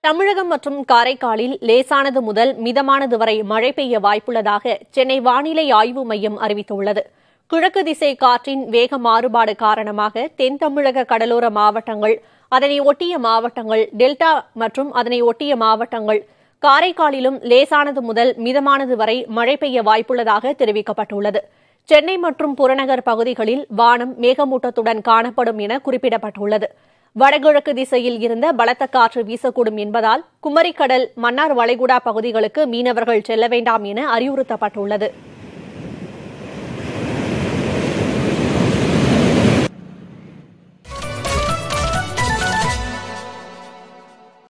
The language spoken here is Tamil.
தமிழகம் மற்றும் காரைக்காலில் லேசானது முதல் மிதமானது வரை மழை பெய்ய வாய்ப்புள்ளதாக சென்னை வானிலை ஆய்வு மையம் அறிவித்துள்ளது கிழக்கு திசை காற்றின் வேக மாறுபாடு காரணமாக தென் தமிழக கடலோர மாவட்டங்கள் அதனை ஒட்டிய மாவட்டங்கள் டெல்டா மற்றும் அதனை ஒட்டிய மாவட்டங்கள் காரைக்காலிலும் லேசானது முதல் மிதமானது வரை மழை பெய்ய வாய்ப்புள்ளதாக தெரிவிக்கப்பட்டுள்ளது சென்னை மற்றும் புறநகர் பகுதிகளில் வானம் மேகமூட்டத்துடன் காணப்படும் என குறிப்பிடப்பட்டுள்ளது வடகிழக்கு திசையில் இருந்த பலத்த காற்று வீசக்கூடும் என்பதால் குமரிக்கடல் மன்னார் வளைகுடா பகுதிகளுக்கு மீனவர்கள் செல்ல வேண்டாம் என அறிவுறுத்தப்பட்டுள்ளது